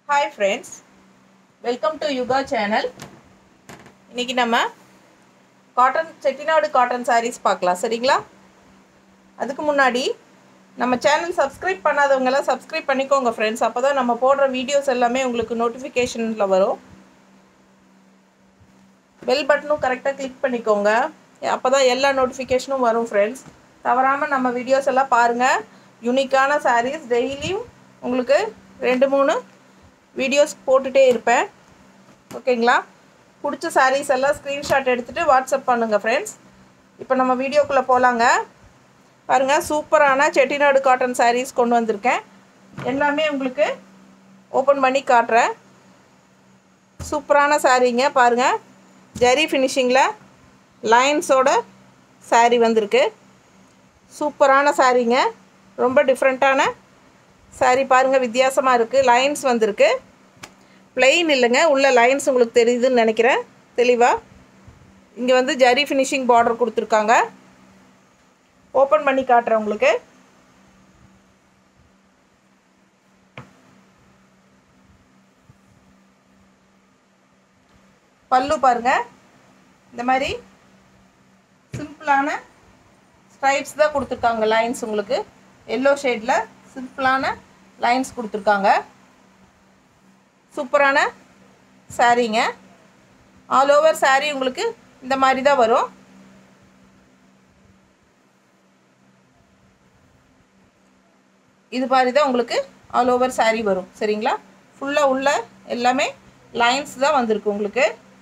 hi friends welcome to Yuga channel இன்றைக்கி நம்ம cotton Chettinad cotton saris பார்க்கலாம் சரிங்களா அதுக்கு முன்னாடி நம்ம சேனல் சப்ஸ்கிரைப் பண்ணாதவங்கெல்லாம் சப்ஸ்கிரைப் பண்ணிக்கோங்க ஃப்ரெண்ட்ஸ் அப்போ தான் நம்ம போடுற வீடியோஸ் எல்லாமே உங்களுக்கு நோட்டிஃபிகேஷனில் வரும் பெல் பட்டனும் கரெக்டாக கிளிக் பண்ணிக்கோங்க அப்போ தான் எல்லா நோட்டிஃபிகேஷனும் வரும் ஃப்ரெண்ட்ஸ் தவறாமல் நம்ம வீடியோஸ் எல்லாம் பாருங்கள் யூனிக்கான சாரீஸ் டெய்லியும் உங்களுக்கு ரெண்டு மூணு வீடியோஸ் போட்டுகிட்டே இருப்பேன் ஓகேங்களா பிடிச்ச சாரீஸ் எல்லாம் ஸ்க்ரீன்ஷாட் எடுத்துகிட்டு வாட்ஸ்அப் பண்ணுங்கள் ஃப்ரெண்ட்ஸ் இப்போ நம்ம வீடியோக்குள்ளே போகலாங்க பாருங்கள் சூப்பரான செட்டிநாடு காட்டன் சாரீஸ் கொண்டு வந்திருக்கேன் எல்லாமே உங்களுக்கு ஓப்பன் பண்ணி காட்டுறேன் சூப்பரான சாரீங்க பாருங்கள் ஜரி ஃபினிஷிங்கில் லைன்ஸோட சாரீ வந்திருக்கு சூப்பரான சாரீங்க ரொம்ப டிஃப்ரெண்ட்டான சாரீ பாருங்கள் வித்தியாசமாக இருக்குது லைன்ஸ் வந்திருக்கு பிளெயின் இல்லைங்க உள்ள லைன்ஸ் உங்களுக்கு தெரியுதுன்னு நினைக்கிறேன் தெளிவாக இங்கே வந்து ஜரி ஃபினிஷிங் பார்டர் கொடுத்துருக்காங்க ஓப்பன் பண்ணி காட்டுறேன் உங்களுக்கு பல்லு பாருங்க இந்த மாதிரி சிம்பிளான ஸ்ட்ரைப்ஸ் தான் கொடுத்துருக்காங்க லைன்ஸ் உங்களுக்கு எல்லோ ஷேடில் சிம்பிளான லைன்ஸ் கொடுத்துருக்காங்க சூப்பரான சாரீங்க ஆல் ஓவர் சாரீ உங்களுக்கு இந்த மாதிரி தான் வரும் இது மாதிரி தான் உங்களுக்கு ஆல் ஓவர் சாரீ வரும் சரிங்களா ஃபுல்லாக உள்ள எல்லாமே லைன்ஸ் தான் வந்திருக்கு உங்களுக்கு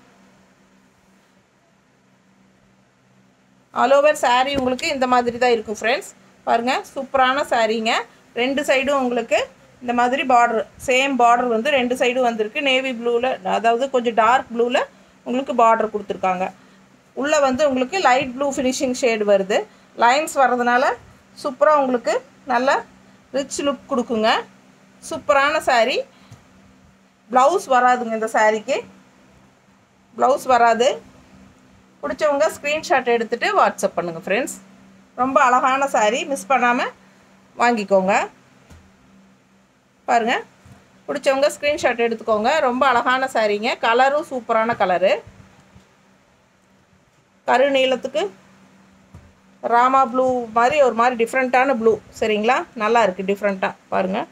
ஆல் ஓவர் சாரீ உங்களுக்கு இந்த மாதிரி தான் இருக்கும் ஃப்ரெண்ட்ஸ் பாருங்கள் சூப்பரான சாரீங்க ரெண்டு சைடும் உங்களுக்கு இந்த மாதிரி பார்டர் சேம் பார்டர் வந்து ரெண்டு சைடும் வந்திருக்கு நேவி ப்ளூவில் அதாவது கொஞ்சம் டார்க் ப்ளூவில் உங்களுக்கு பார்டர் கொடுத்துருக்காங்க உள்ளே வந்து உங்களுக்கு லைட் ப்ளூ ஃபினிஷிங் ஷேடு வருது லைன்ஸ் வர்றதுனால சூப்பராக உங்களுக்கு நல்ல ரிச் லுக் கொடுக்குங்க சூப்பரான சாரீ ப்ளவுஸ் வராதுங்க இந்த சாரீக்கு ப்ளவுஸ் வராது பிடிச்சவங்க ஸ்க்ரீன்ஷாட் எடுத்துகிட்டு வாட்ஸ்அப் பண்ணுங்கள் ஃப்ரெண்ட்ஸ் ரொம்ப அழகான சாரீ மிஸ் பண்ணாமல் வாங்கிக்கோங்க பாருங்கள் பிடிச்சவங்க ஸ்க்ரீன்ஷாட் எடுத்துக்கோங்க ரொம்ப அழகான சாரீங்க கலரும் சூப்பரான கலரு கரு நீளத்துக்கு ராமா ப்ளூ மாதிரி ஒரு மாதிரி டிஃப்ரெண்ட்டான ப்ளூ சரிங்களா நல்லா இருக்குது டிஃப்ரெண்ட்டாக பாருங்கள்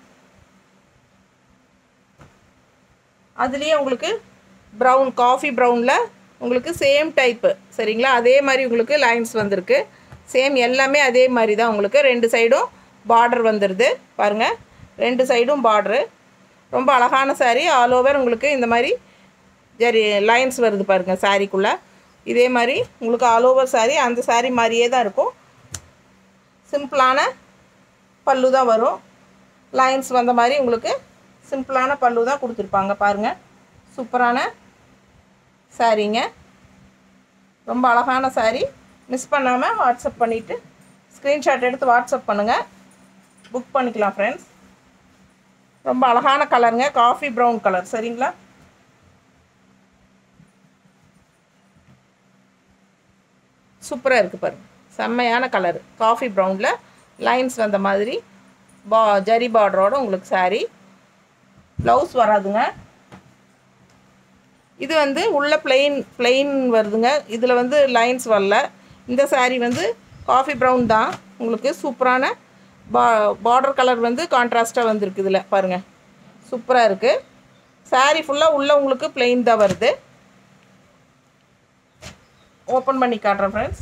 அதுலேயே உங்களுக்கு ப்ரௌன் காஃபி ப்ரௌனில் உங்களுக்கு சேம் டைப்பு சரிங்களா அதே மாதிரி உங்களுக்கு லைன்ஸ் வந்திருக்கு சேம் எல்லாமே அதே மாதிரி தான் உங்களுக்கு ரெண்டு சைடும் பார்டர் வந்துடுது பாருங்கள் ரெண்டு சைடும் பார்ட்ரு ரொம்ப அழகான சாரீ ஆல் ஓவர் உங்களுக்கு இந்த மாதிரி ஜரி லைன்ஸ் வருது பாருங்கள் சாரீக்குள்ளே இதே மாதிரி உங்களுக்கு ஆல் ஓவர் சாரீ அந்த சாரீ மாதிரியே தான் இருக்கும் சிம்பிளான பல்லு தான் வரும் லைன்ஸ் வந்த மாதிரி உங்களுக்கு சிம்பிளான பல்லு தான் கொடுத்துருப்பாங்க பாருங்கள் சூப்பரான சாரீங்க ரொம்ப அழகான சாரீ மிஸ் பண்ணாமல் வாட்ஸ்அப் பண்ணிவிட்டு ஸ்க்ரீன்ஷாட் எடுத்து வாட்ஸ்அப் பண்ணுங்கள் புக் பண்ணிக்கலாம் ஃப்ரெண்ட்ஸ் ரொம்ப அழகான கலருங்க காஃபி ப்ரௌன் கலர் சரிங்களா சூப்பராக இருக்குது பாருங்கள் செம்மையான கலரு காஃபி ப்ரௌனில் லைன்ஸ் வந்த மாதிரி பா ஜரி பார்டரோட உங்களுக்கு சாரீ ப்ளவுஸ் வராதுங்க இது வந்து உள்ள பிளெயின் பிளெயின் வருதுங்க இதில் வந்து லைன்ஸ் வரல இந்த சாரீ வந்து காஃபி ப்ரௌன் தான் உங்களுக்கு சூப்பரான பா பார்டர் கலர் வந்து கான்ட்ராஸ்ட்டாக வந்திருக்கு இதில் பாருங்கள் சூப்பராக இருக்குது சாரீ ஃபுல்லாக உள்ளே உங்களுக்கு பிளெயின் தான் வருது ஓப்பன் பண்ணி காட்டுறேன் ஃப்ரெண்ட்ஸ்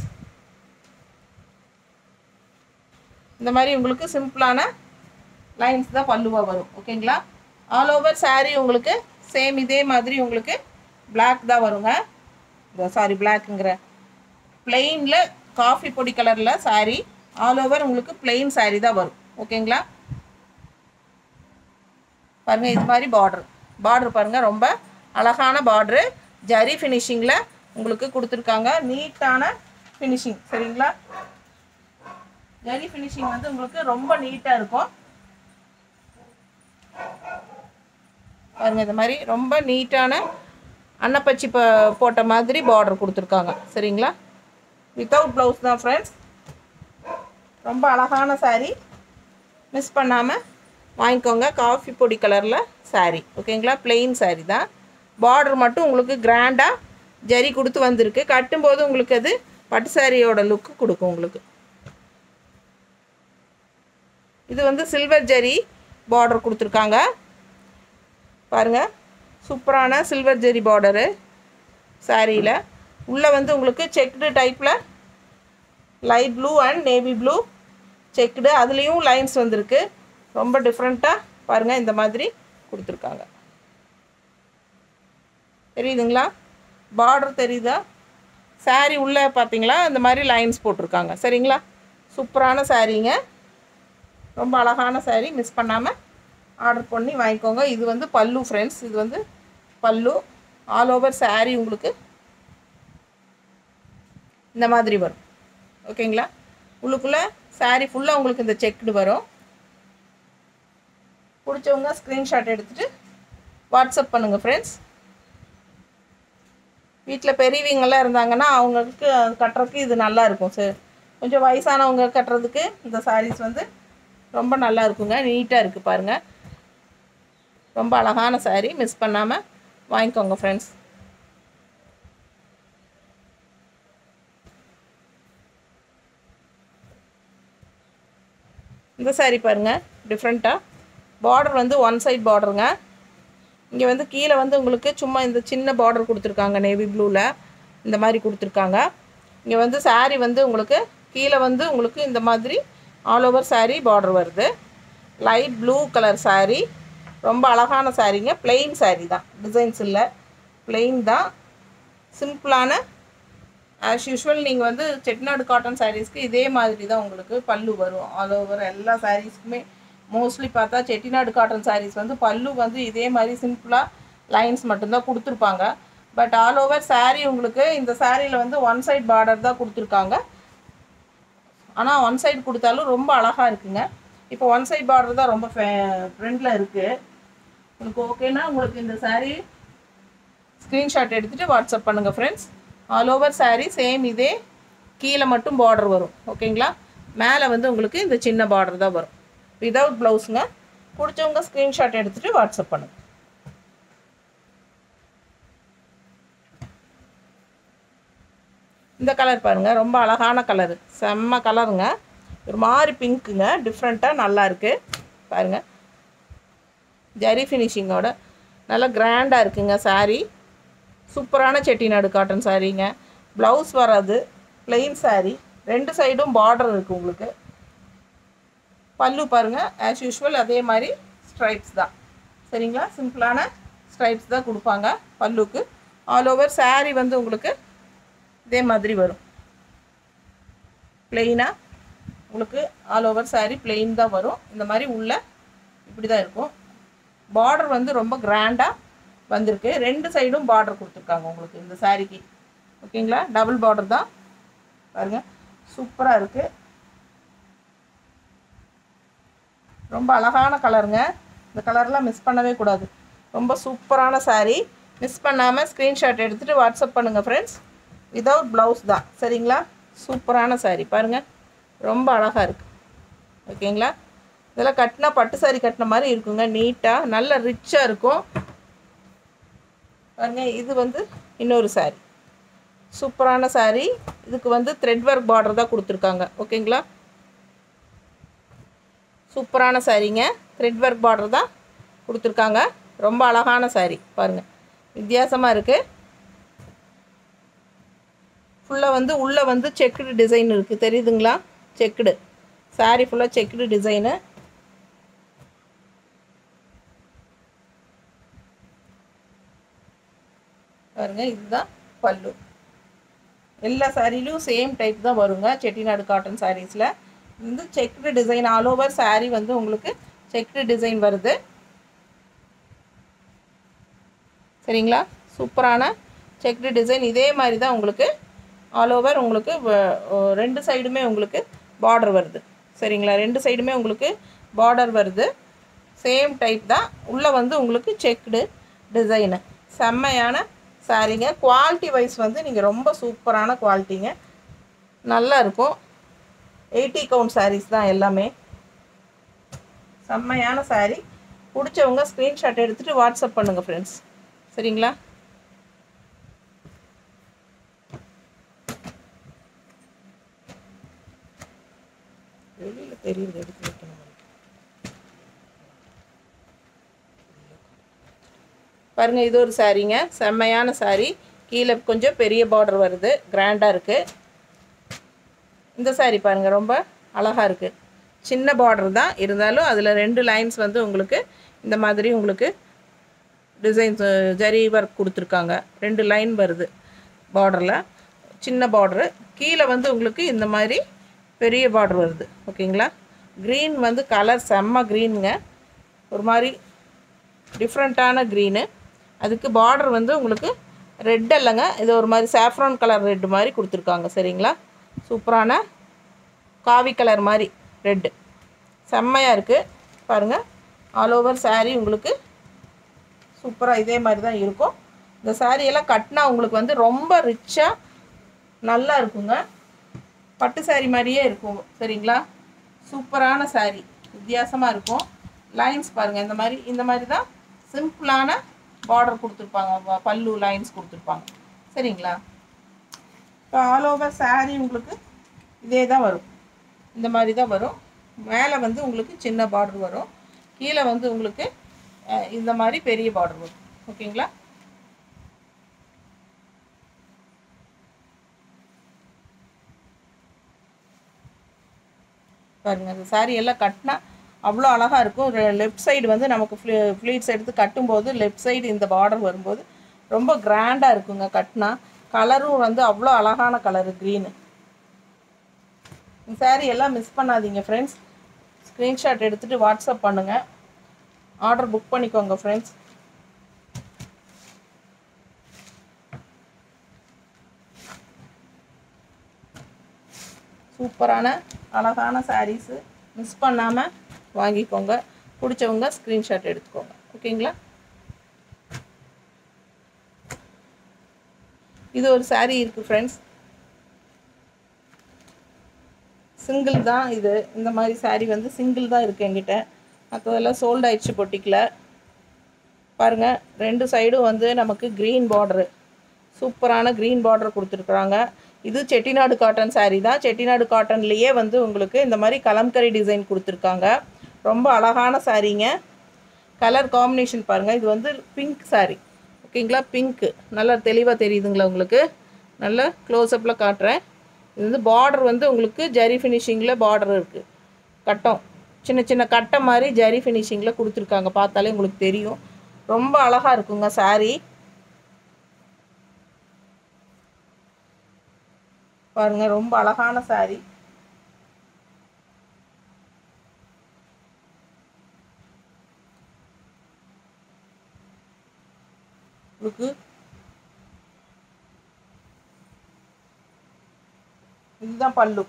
இந்த மாதிரி உங்களுக்கு சிம்பிளான லைன்ஸ் தான் பல்லுவாக வரும் ஓகேங்களா ஆல் ஓவர் சாரீ உங்களுக்கு சேம் இதே மாதிரி உங்களுக்கு பிளாக் தான் வருங்க சாரி பிளாக்குங்கிற பிளெயினில் காஃபி பொடி கலரில் சாரீ ஆல் ஓவர் உங்களுக்கு பிளெயின் சாரீ தான் வரும் ஓகேங்களா பாருங்கள் இது மாதிரி பார்டர் பார்டர் பாருங்கள் ரொம்ப அழகான பார்டரு ஜரி ஃபினிஷிங்கில் உங்களுக்கு கொடுத்துருக்காங்க நீட்டான ஃபினிஷிங் சரிங்களா ஜரி ஃபினிஷிங் வந்து உங்களுக்கு ரொம்ப நீட்டாக இருக்கும் பாருங்கள் இந்த மாதிரி ரொம்ப நீட்டான அன்னப்பச்சி ப போட்ட மாதிரி பார்டர் கொடுத்துருக்காங்க சரிங்களா வித்தவுட் ப்ளவுஸ் தான் ஃப்ரெண்ட்ஸ் ரொம்ப அழகான சாரீ மிஸ் பண்ணாமல் வாங்கிக்கோங்க காஃபி பொடி கலரில் saree ஓகேங்களா plain saree தான் பார்டர் மட்டும் உங்களுக்கு கிராண்டாக ஜரி கொடுத்து வந்திருக்கு கட்டும்போது உங்களுக்கு அது பட்டு சாரியோட லுக்கு கொடுக்கும் உங்களுக்கு இது வந்து சில்வர் ஜரி பார்டர் கொடுத்துருக்காங்க பாருங்கள் சூப்பரான சில்வர் ஜெரி பார்டரு சாரியில் உள்ளே வந்து உங்களுக்கு செக்டு டைப்பில் light blue and navy blue checked அதுலேயும் லைன்ஸ் வந்திருக்கு ரொம்ப டிஃப்ரெண்ட்டாக பாருங்கள் இந்த மாதிரி கொடுத்துருக்காங்க தெரியுதுங்களா பார்டர் தெரியுதா saree உள்ளே பார்த்தீங்களா இந்த மாதிரி லைன்ஸ் போட்டிருக்காங்க சரிங்களா சூப்பரான சாரீங்க ரொம்ப அழகான saree மிஸ் பண்ணாமல் ஆர்டர் பண்ணி வாங்கிக்கோங்க இது வந்து பல்லு ஃப்ரெண்ட்ஸ் இது வந்து பல்லு ஆல் ஓவர் saree உங்களுக்கு இந்த மாதிரி வரும் ஓகேங்களா உள்ளுக்குள்ளே saree ஃபுல்லாக உங்களுக்கு இந்த செக்குடு வரும் பிடிச்சவங்க ஸ்க்ரீன்ஷாட் எடுத்துகிட்டு வாட்ஸ்அப் பண்ணுங்கள் ஃப்ரெண்ட்ஸ் வீட்டில் பெரியவங்கெல்லாம் இருந்தாங்கன்னா அவங்களுக்கு அது கட்டுறதுக்கு இது நல்லா இருக்கும் சார் கொஞ்சம் வயசானவங்க கட்டுறதுக்கு இந்த sarees வந்து ரொம்ப நல்லா இருக்குங்க நீட்டாக இருக்குது பாருங்கள் ரொம்ப அழகான saree மிஸ் பண்ணாமல் வாங்கிக்கோங்க ஃப்ரெண்ட்ஸ் இந்த saree பாருங்கள் டிஃப்ரெண்ட்டாக பார்டர் வந்து ஒன் சைட் பார்டருங்க இங்கே வந்து கீழே வந்து உங்களுக்கு சும்மா இந்த சின்ன பார்டர் கொடுத்துருக்காங்க நேவி ப்ளூவில் இந்த மாதிரி கொடுத்துருக்காங்க இங்கே வந்து saree வந்து உங்களுக்கு கீழே வந்து உங்களுக்கு இந்த மாதிரி ஆல் ஓவர் saree பார்டர் வருது லைட் ப்ளூ கலர் saree ரொம்ப அழகான சாரீங்க plain saree தான் டிசைன்ஸ் இல்லை plain தான் சிம்பிளான ஆஸ் யூஷுவல் நீங்கள் வந்து செட்டிநாடு காட்டன் சாரீஸ்க்கு இதே மாதிரி தான் உங்களுக்கு பல்லு வரும் ஆல் ஓவர் எல்லா சாரீஸ்க்குமே மோஸ்ட்லி பார்த்தா செட்டிநாடு காட்டன் சாரீஸ் வந்து பல்லு வந்து இதே மாதிரி சிம்பிளாக லைன்ஸ் மட்டும்தான் கொடுத்துருப்பாங்க பட் ஆல் ஓவர் saree உங்களுக்கு இந்த சாரியில் வந்து ஒன் சைட் பார்டர் தான் கொடுத்துருக்காங்க ஆனால் ஒன் சைடு கொடுத்தாலும் ரொம்ப அழகாக இருக்குங்க இப்போ ஒன் சைட் பார்டர் தான் ரொம்ப ஃப்ரெண்டில் இருக்குது உங்களுக்கு ஓகேனா உங்களுக்கு இந்த saree ஸ்க்ரீன்ஷாட் எடுத்துகிட்டு வாட்ஸ்அப் பண்ணுங்கள் friends all over saree same இதே கீழே மட்டும் பார்டர் வரும் ஓகேங்களா மேலே வந்து உங்களுக்கு இந்த சின்ன பார்டர் தான் வரும் விதவுட் ப்ளவுஸுங்க பிடிச்சவங்க ஸ்க்ரீன்ஷாட் எடுத்துகிட்டு வாட்ஸ்அப் பண்ணுங்கள் இந்த கலர் பாருங்கள் ரொம்ப அழகான கலரு செம்ம கலருங்க ஒரு மாதிரி பிங்க்குங்க டிஃப்ரெண்ட்டாக நல்லா இருக்குது பாருங்கள் ஜரி ஃபினிஷிங்கோட நல்லா கிராண்டாக இருக்குங்க saree சூப்பரான செட்டிநாடு காட்டன் சாரீங்க ப்ளவுஸ் வராது plain saree ரெண்டு சைடும் பார்டர் இருக்குது உங்களுக்கு பல்லு பாருங்கள் ஆஸ் யூஷுவல் அதே மாதிரி ஸ்ட்ரைப்ஸ் தான் சரிங்களா சிம்பிளான ஸ்ட்ரைப்ஸ் தான் கொடுப்பாங்க பல்லுக்கு ஆல் ஓவர் saree வந்து உங்களுக்கு இதே மாதிரி வரும் பிளெயினாக உங்களுக்கு ஆல் ஓவர் saree plain தான் வரும் இந்த மாதிரி உள்ள இப்படி தான் இருக்கும் பார்டர் வந்து ரொம்ப கிராண்டாக வந்திருக்கு ரெண்டு சைடும் பார்டர் கொடுத்துருக்காங்க உங்களுக்கு இந்த சாரிக்கு ஓகேங்களா டபுள் பார்டர் தான் பாருங்க சூப்பராக இருக்குது ரொம்ப அழகான கலருங்க இந்த கலர்லாம் மிஸ் பண்ணவே கூடாது ரொம்ப சூப்பரான saree மிஸ் பண்ணாமல் ஸ்க்ரீன்ஷாட் எடுத்துகிட்டு வாட்ஸ்அப் பண்ணுங்கள் ஃப்ரெண்ட்ஸ் விதவுட் ப்ளவுஸ் தான் சரிங்களா சூப்பரான saree பாருங்கள் ரொம்ப அழகாக இருக்குது ஓகேங்களா இதெல்லாம் கட்டினா பட்டு saree கட்டின மாதிரி இருக்குங்க நீட்டாக நல்ல ரிச்சாக இருக்கும் பாருங்க இது வந்து இன்னொரு saree சூப்பரான saree இதுக்கு வந்து த்ரெட் ஒர்க் பார்டர் தான் கொடுத்துருக்காங்க ஓகேங்களா சூப்பரான சாரீங்க த்ரெட் ஒர்க் பார்டர் தான் கொடுத்துருக்காங்க ரொம்ப அழகான saree பாருங்கள் வித்தியாசமாக இருக்குது ஃபுல்லாக வந்து உள்ளே வந்து செக்குடு டிசைன் இருக்குது தெரியுதுங்களா செக்குடு saree ஃபுல்லாக செக்குடு டிசைனு பாருங்க இதுதான் பல்லு எல்லா சாரிலையும் சேம் டைப் தான் வருங்க செட்டிநாடு காட்டன் சாரீஸில் வந்து checked design all over saree வந்து உங்களுக்கு செக்குடு டிசைன் வருது சரிங்களா சூப்பரான செக்குடு டிசைன் இதே மாதிரி தான் உங்களுக்கு ஆல் ஓவர் உங்களுக்கு வ- ஓ- ரெண்டு சைடுமே உங்களுக்கு பார்டர் வருது சரிங்களா ரெண்டு சைடுமே உங்களுக்கு பார்டர் வருது சேம் டைப் தான் உள்ளே வந்து உங்களுக்கு செக்குடு டிசைனு செம்மையான சாரீங்க குவாலிட்டி வைஸ் வந்து நீங்கள் ரொம்ப சூப்பரான குவாலிட்டிங்க நல்லா இருக்கும் எயிட்டி கவுண்ட் sarees தான் எல்லாமே செம்மையான saree பிடிச்சவங்க ஸ்க்ரீன்ஷாட் எடுத்துகிட்டு வாட்ஸ்அப் பண்ணுங்கள் ஃப்ரெண்ட்ஸ் சரிங்களா வெளியில் தெரியுது எடுத்து வைக்கணும் பாருங்கள் இது ஒரு சாரீங்க செம்மையான saree கீழே கொஞ்சம் பெரிய பார்டர் வருது கிராண்டாக இருக்குது இந்த saree பாருங்கள் ரொம்ப அழகாக இருக்குது சின்ன பார்டர் தான் இருந்தாலும் அதில் ரெண்டு லைன்ஸ் வந்து உங்களுக்கு இந்த மாதிரி உங்களுக்கு டிசைன்ஸ் ஜரி ஒர்க் கொடுத்துருக்காங்க ரெண்டு லைன் வருது பார்டரில் சின்ன பார்டரு கீழே வந்து உங்களுக்கு இந்த மாதிரி பெரிய பார்டர் வருது ஓகேங்களா க்ரீன் வந்து கலர் செம்ம க்ரீனுங்க ஒரு மாதிரி டிஃப்ரெண்ட்டான க்ரீனு அதுக்கு பார்டர் வந்து உங்களுக்கு ரெட் இல்லைங்க இது ஒரு மாதிரி சாஃப்ரான் கலர் ரெட் மாதிரி கொடுத்துருக்காங்க சரிங்களா சூப்பரான காவி கலர் மாதிரி ரெட்டு செம்மையாக இருக்குது பாருங்கள் ஆல் ஓவர் saree உங்களுக்கு சூப்பராக இதே மாதிரி தான் இருக்கும் இந்த saree எல்லாம் கட்டினா உங்களுக்கு வந்து ரொம்ப ரிச்சாக நல்லா இருக்குங்க பட்டு saree மாதிரியே இருக்கும் சரிங்களா சூப்பரான saree வித்தியாசமாக இருக்கும் லைன்ஸ் பாருங்கள் இந்த மாதிரி இந்த மாதிரி தான் சிம்பிளான பார்டர் கொடுத்துருப்பாங்க வ- பல்லு லைன்ஸ் கொடுத்துருப்பாங்க சரிங்களா இப்போ ஆல் ஓவர் saree உங்களுக்கு இதே தான் வரும் இந்த மாதிரி தான் வரும் மேலே வந்து உங்களுக்கு சின்ன பார்டர் வரும் கீழே வந்து உங்களுக்கு அஹ், இந்த மாதிரி பெரிய பார்டர் வரும் ஓகேங்களா பாருங்க அந்த saree எல்லாம் கட்டினா அவ்வளோ அழகாக இருக்கும் லெஃப்ட் சைடு வந்து நமக்கு ஃப்ளீ ஃப்ளீட்ஸ் எடுத்து கட்டும்போது லெஃப்ட் சைடு இந்த பார்டர் வரும்போது ரொம்ப கிராண்டாக இருக்குங்க கட்டினா கலரும் வந்து அவ்வளோ அழகான கலரு க்ரீனு இந்த saree எல்லாம் மிஸ் பண்ணாதீங்க ஃப்ரெண்ட்ஸ் ஸ்க்ரீன்ஷாட் எடுத்துகிட்டு வாட்ஸ்அப் பண்ணுங்கள் ஆர்டர் புக் பண்ணிக்கோங்க ஃப்ரெண்ட்ஸ் சூப்பரான அழகான சாரீஸு மிஸ் பண்ணாமல் வாங்கிக்கோங்க பிடிச்சவங்க ஸ்க்ரீன்ஷாட் எடுத்துக்கோங்க ஓகேங்களா இது ஒரு saree இருக்குது ஃப்ரெண்ட்ஸ் சிங்கிள் தான் இது இந்த மாதிரி saree வந்து சிங்கிள் தான் இருக்குது என்கிட்ட மற்றதெல்லாம் சோல்ட் ஆயிடுச்சு பொட்டிக்கில் பாருங்கள் ரெண்டு சைடும் வந்து நமக்கு க்ரீன் பார்டரு சூப்பரான க்ரீன் பார்டர் கொடுத்துருக்குறாங்க இது செட்டிநாடு காட்டன் saree தான் செட்டிநாடு காட்டன்லேயே வந்து உங்களுக்கு இந்த மாதிரி கலம்கரி டிசைன் கொடுத்துருக்காங்க ரொம்ப அழகான சாரீங்க கலர் காம்பினேஷன் பாருங்கள் இது வந்து பிங்க் saree ஓகேங்களா பிங்க்கு நல்லா தெளிவாக தெரியுதுங்களா உங்களுக்கு நல்லா க்ளோஸ்அப்பில் காட்டுறேன் இது வந்து பார்டர் வந்து உங்களுக்கு ஜரி ஃபினிஷிங்கில் பார்டர் இருக்குது கட்டம் சின்ன சின்ன கட்டை மாதிரி ஜரி ஃபினிஷிங்கில் கொடுத்துருக்காங்க பார்த்தாலே உங்களுக்கு தெரியும் ரொம்ப அழகாக இருக்குங்க saree பாருங்க ரொம்ப அழகான saree உங்களுக்கு இதுதான் பல்லு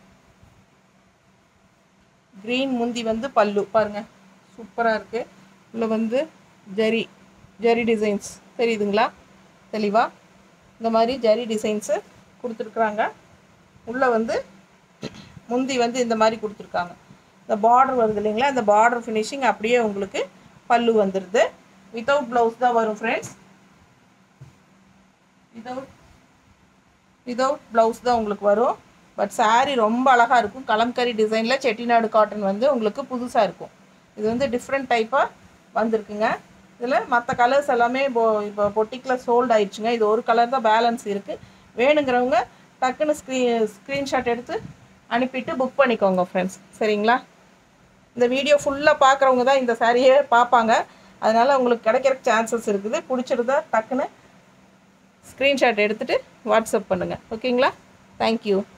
க்ரீன் முந்தி வந்து பல்லு பாருங்க சூப்பராக இருக்கு உள்ள வந்து ஜரி ஜரி டிசைன்ஸ் தெரியுதுங்களா தெளிவா இந்த மாதிரி ஜரி டிசைன்ஸு கொடுத்துருக்குறாங்க உள்ளே வந்து முந்தி வந்து இந்த மாதிரி கொடுத்துருக்காங்க இந்த பார்டர் வருது இல்லைங்களா இந்த பார்டர் ஃபினிஷிங் அப்படியே உங்களுக்கு பல்லு வந்துடுது வித்தவுட் ப்ளவுஸ் தான் வரும் ஃப்ரெண்ட்ஸ் வித்தவுட் வித்தவுட் ப்ளவுஸ் தான் உங்களுக்கு வரும் பட் saree ரொம்ப அழகாக இருக்கும் கலம்கரி டிசைனில் செட்டிநாடு காட்டன் வந்து உங்களுக்கு புதுசாக இருக்கும் இது வந்து டிஃப்ரெண்ட் டைப்பாக வந்திருக்குங்க இதில் மற்ற கலர்ஸ் எல்லாமே இப்போ இப்போ பொட்டிக்கில் சோல்ட் ஆயிடுச்சுங்க இது ஒரு கலர் தான் பேலன்ஸ் இருக்குது வேணுங்கிறவங்க டக்குன்னு ஸ்க்ரீ ஸ்க்ரீன்ஷாட் எடுத்து அனுப்பிட்டு புக் பண்ணிக்கோங்க ஃப்ரெண்ட்ஸ் சரிங்களா இந்த வீடியோ ஃபுல்லாக பார்க்குறவங்க தான் இந்த சாரியை பார்ப்பாங்க அதனால் உங்களுக்கு கிடைக்கிற சான்சஸ் இருக்குது பிடிச்சிருந்தா டக்குன்னு ஸ்க்ரீன்ஷாட் எடுத்துகிட்டு வாட்ஸ்அப் பண்ணுங்கள் ஓகேங்களா தேங்க்யூ